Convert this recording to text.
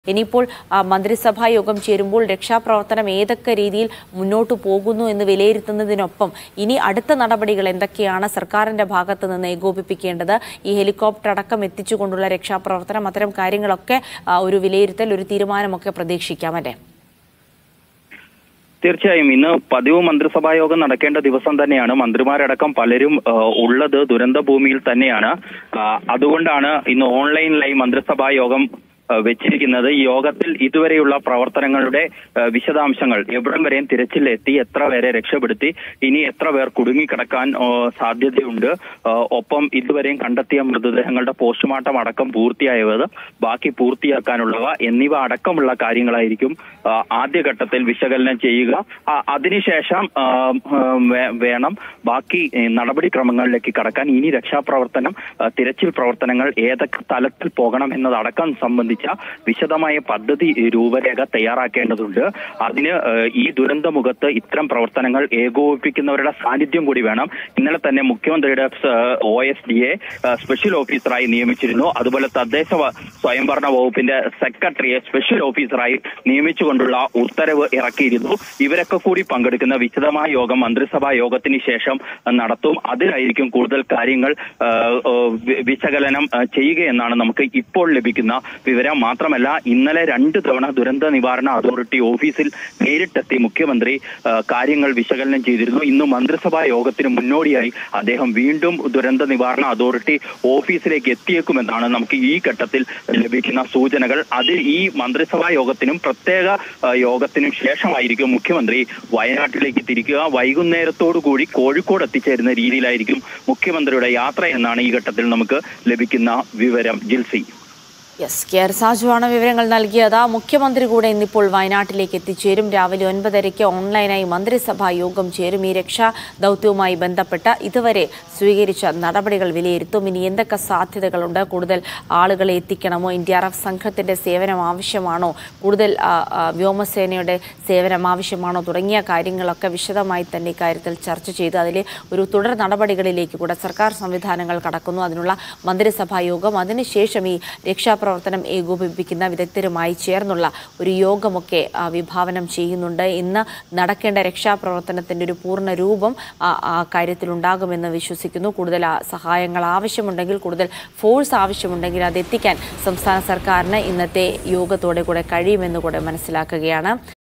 ഇനിയിപ്പോൾ ആ, മന്ത്രിസഭാ യോഗം ചേരുമ്പോൾ രക്ഷാപ്രവർത്തനം ഏതൊക്കെ രീതിയിൽ മുന്നോട്ട് പോകുന്നു എന്ന് വിലയിരുത്തുന്നതിനൊപ്പം ഇനി അടുത്ത നടപടികൾ എന്തൊക്കെയാണ് സർക്കാരിന്റെ ഭാഗത്ത് നിന്ന് ഏകോപിപ്പിക്കേണ്ടത് ഈ ഹെലികോപ്റ്റർ അടക്കം എത്തിച്ചുകൊണ്ടുള്ള രക്ഷാപ്രവർത്തനം അത്തരം കാര്യങ്ങളൊക്കെ ആ, ഒരു വിലയിരുത്തൽ ഒരു തീരുമാനമൊക്കെ പ്രതീക്ഷിക്കാം അല്ലേ തീർച്ചയായും ഇന്ന് പതിവ് മന്ത്രിസഭാ യോഗം നടക്കേണ്ട ദിവസം തന്നെയാണ് മന്ത്രിമാരടക്കം പലരും ആ, ഉള്ളത് ദുരന്ത ഭൂമിയിൽ തന്നെയാണ് ആ, അതുകൊണ്ടാണ് ഇന്ന് ഓൺലൈനിലായി മന്ത്രിസഭാ യോഗം ആ, വെച്ചിരിക്കുന്നത് ഈ യോഗത്തിൽ ഇതുവരെയുള്ള പ്രവർത്തനങ്ങളുടെ ആ, വിശദാംശങ്ങൾ എവിടം വരെയും തിരച്ചിലെത്തി എത്ര പേരെ രക്ഷപ്പെടുത്തി ഇനി എത്ര പേർ കുടുങ്ങിക്കിടക്കാൻ ആ, സാധ്യതയുണ്ട് ആ, ഒപ്പം ഇതുവരെയും കണ്ടെത്തിയ മൃതദേഹങ്ങളുടെ പോസ്റ്റ്മോർട്ടം അടക്കം പൂർത്തിയായത് ബാക്കി പൂർത്തിയാക്കാനുള്ളവ എന്നിവ അടക്കമുള്ള കാര്യങ്ങളായിരിക്കും ആ, ആദ്യഘട്ടത്തിൽ വിശകലനം ചെയ്യുക ആ, അതിനുശേഷം ആ, ഉം, വേ- വേണം ബാക്കി ഏ, നടപടിക്രമങ്ങളിലേക്ക് കടക്കാൻ ഇനി രക്ഷാപ്രവർത്തനം ആ, തിരച്ചിൽ പ്രവർത്തനങ്ങൾ ഏതൊക്കെ തലത്തിൽ പോകണം എന്നതടക്കം സംബന്ധിച്ച വിശദമായ പദ്ധതി രൂപരേഖ തയ്യാറാക്കേണ്ടതുണ്ട് അതിന് ഏ, ഈ ദുരന്തമുഖത്ത് ഇത്തരം പ്രവർത്തനങ്ങൾ ഏകോപിപ്പിക്കുന്നവരുടെ സാന്നിധ്യം കൂടി വേണം ഇന്നലെ തന്നെ മുഖ്യമന്ത്രിയുടെ ഒ എസ് ഡി എ സ്പെഷ്യൽ ഓഫീസറായി നിയമിച്ചിരുന്നു അതുപോലെ തദ്ദേശ വ- സ്വയംഭരണ വകുപ്പിന്റെ സെക്രട്ടറിയെ സ്പെഷ്യൽ ഓഫീസറായി നിയമിച്ചുകൊണ്ടുള്ള ഉത്തരവ് ഇറക്കിയിരുന്നു ഇവരൊക്കെ കൂടി പങ്കെടുക്കുന്ന വിശദമായ യോഗം മന്ത്രിസഭാ യോഗത്തിന് ശേഷം നടത്തും അതിലായിരിക്കും കൂടുതൽ കാര്യങ്ങൾ ആ, ആ, വി- വിശകലനം ആ, ചെയ്യുകയെന്നാണ് നമുക്ക് ഇപ്പോൾ ലഭിക്കുന്ന വിവരം മാത്രമല്ല ഇന്നലെ രണ്ട് തവണ ദുരന്ത നിവാരണ അതോറിറ്റി ഓഫീസിൽ നേരിട്ടെത്തി മുഖ്യമന്ത്രി ആ, കാര്യങ്ങൾ വിശകലനം ചെയ്തിരുന്നു ഇന്ന് മന്ത്രിസഭാ യോഗത്തിന് മുന്നോടിയായി അദ്ദേഹം വീണ്ടും ദുരന്ത നിവാരണ അതോറിറ്റി ഓഫീസിലേക്ക് എത്തിയേക്കുമെന്നാണ് നമുക്ക് ഈ ഘട്ടത്തിൽ ലഭിക്കുന്ന സൂചനകൾ അതിൽ ഈ മന്ത്രിസഭാ യോഗത്തിനും പ്രത്യേക ആ, യോഗത്തിനും ശേഷമായിരിക്കും മുഖ്യമന്ത്രി വയനാട്ടിലേക്ക് തിരിക്കുക വൈകുന്നേരത്തോടു കൂടി കോഴിക്കോട് എത്തിച്ചേരുന്ന രീതിയിലായിരിക്കും മുഖ്യമന്ത്രിയുടെ യാത്ര എന്നാണ് ഈ ഘട്ടത്തിൽ നമുക്ക് ലഭിക്കുന്ന വിവരം ജിൽസി യെസ് കെ ആർ സാജുവാണ് വിവരങ്ങൾ നൽകിയത് മുഖ്യമന്ത്രി കൂടെ ഇന്നിപ്പോൾ വയനാട്ടിലേക്ക് എത്തിച്ചേരും രാവിലെ ഒൻപതരയ്ക്ക് ഓൺലൈനായി മന്ത്രിസഭാ യോഗം ചേരും ഈ രക്ഷാ ദൗത്യവുമായി ബന്ധപ്പെട്ട് ഇതുവരെ സ്വീകരിച്ച നടപടികൾ വിലയിരുത്തും ഇനി എന്തൊക്കെ സാധ്യതകളുണ്ട് കൂടുതൽ ആളുകളെ എത്തിക്കണമോ ഇന്ത്യ ആർ എഫ് സംഘത്തിന്റെ സേവനം ആവശ്യമാണോ കൂടുതൽ ആ, ആ, വ്യോമസേനയുടെ സേവനം ആവശ്യമാണോ തുടങ്ങിയ കാര്യങ്ങളൊക്കെ വിശദമായി തന്നെ ഇക്കാര്യത്തിൽ ചർച്ച ചെയ്ത് അതിലെ ഒരു തുടർ നടപടികളിലേക്ക് കൂടെ സർക്കാർ സംവിധാനങ്ങൾ കടക്കുന്നു അതിനുള്ള മന്ത്രിസഭാ യോഗം അതിനുശേഷം ഈ രക്ഷാപ്രവർത്തനം ഏകോപിപ്പിക്കുന്ന വിദഗ്ധരുമായി ചേർന്നുള്ള ഒരു യോഗമൊക്കെ ആ, വിഭാവനം ചെയ്യുന്നുണ്ട് ഇന്ന് നടക്കേണ്ട രക്ഷാപ്രവർത്തനത്തിന്റെ ഒരു പൂർണ്ണ രൂപം ആ, ആ കാര്യത്തിലുണ്ടാകുമെന്ന് വിശ്വസിക്കുന്നു കൂടുതൽ ആ, സഹായങ്ങൾ ആവശ്യമുണ്ടെങ്കിൽ കൂടുതൽ ഫോഴ്സ് ആവശ്യമുണ്ടെങ്കിൽ അത് എത്തിക്കാൻ സംസ്ഥാന സർക്കാരിന് ഇന്നത്തെ യോഗത്തോടെ കൂടെ കഴിയുമെന്ന് കൂടെ മനസ്സിലാക്കുകയാണ്